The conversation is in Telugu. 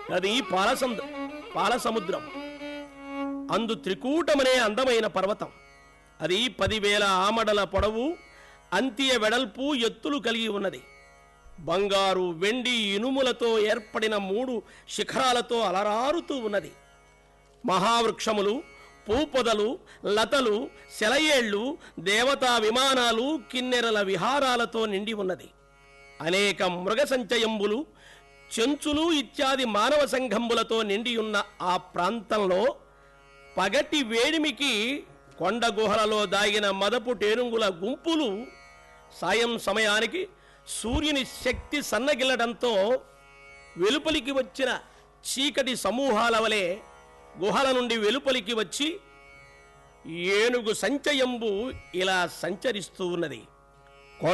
అది పాలసముద్ర పాలసముద్రం అందు త్రికూటమనే అందమైన పర్వతం అది పదివేల ఆమడల పొడవు అంత్య వెడల్పు ఎత్తులు కలిగి ఉన్నది బంగారు వెండి ఇనుములతో ఏర్పడిన మూడు శిఖరాలతో అలరారుతూ ఉన్నది మహావృక్షములు పూపొదలు లతలు సెలయేళ్లు దేవతా విమానాలు కిన్నెరల విహారాలతో నిండి ఉన్నది అనేక మృగ సంచయంబులు చెంచులు ఇత్యాది మానవ సంఘంబులతో నిండియున్న ఆ ప్రాంతంలో పగటి వేడిమికి కొండ గుహలలో దాగిన మదపు టేనుగుల గుంపులు సాయం సమయానికి సూర్యుని శక్తి సన్నగిల్లడంతో వెలుపలికి వచ్చిన చీకటి సమూహాల వలె గుహల నుండి వెలుపలికి వచ్చి ఏనుగు సంచయంబు ఇలా సంచరిస్తూ ఉన్నది